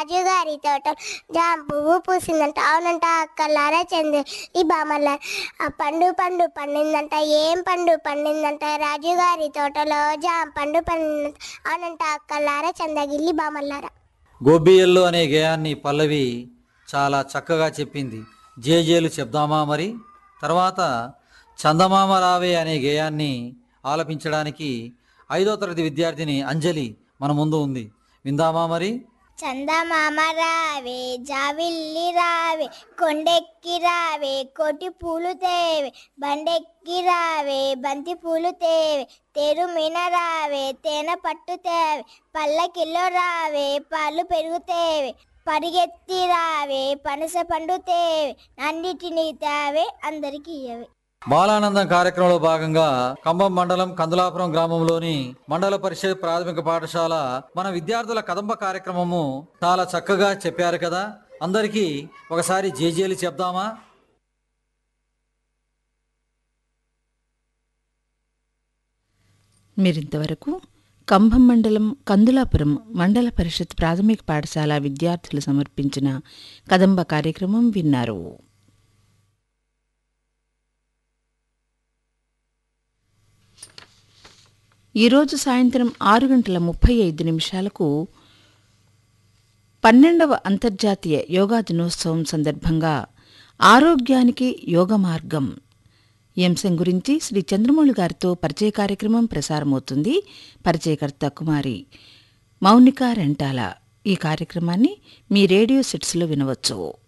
రాజు గారి తోట జామ పువ్వు పూసిందంట అవునంట అక్కలారా చంద్ర ఈ బామల్ల ఆ పండు పండు పండిందంట ఏం పండు పండిందంట రాజు గారి తోటలో జామ పండు పండిందంట అవునంట అక్కలారా చందగిల్లి బామల్లారా గోబియల్లో అనే గేయాన్ని పల్లవి చాలా చక్కగా చెప్పింది జేజేలు చెప్దామా మరి తర్వాత చందమామ రావే అనే గేయాన్ని ఆలపించడానికి ఐదో తరగతి విద్యార్థిని అంజలి మన ముందు ఉంది విందామా మరి చందమామ రావే జావిల్లి రావే కొండెక్కి రావే కోటి పూలు తేవే బండెక్కి రావే బంతి పూలు తేవే తెరుమిన రావే తేనె పట్టు తేవే పల్లకిల్లో రావే పాలు పెరుగుతేవే పరిగెత్తి రావే పనస పండు తేవే అన్నిటినీ తేవే అందరికీ ఇయ్యవే బాలానందం కార్యక్రమంలో భాగంగా కంబం మండలం కందులాపురం గ్రామంలోని మండల పరిషత్ ప్రాథమిక పాఠశాల మన విద్యార్థుల కదంబ కార్యక్రమము చాలా చక్కగా చెప్పారు కదా అందరికీ ఒకసారి జేజేలు చెప్దామా మీరింతవరకు కంభం మండలం కందులాపురం మండల పరిషత్ ప్రాథమిక పాఠశాల విద్యార్థులు సమర్పించిన కదంబ కార్యక్రమం విన్నారు ఈరోజు సాయంత్రం ఆరు గంటల ముప్పై ఐదు నిమిషాలకు పన్నెండవ అంతర్జాతీయ యోగా దినోత్సవం సందర్భంగా ఆరోగ్యానికి యోగ మార్గం ఈ అంశం గురించి శ్రీ చంద్రమౌళి గారితో పరిచయ కార్యక్రమం ప్రసారమవుతుంది పరిచయకర్త కుమారి మౌనిక రెంటాల ఈ కార్యక్రమాన్ని మీ రేడియో సెట్స్లో వినవచ్చు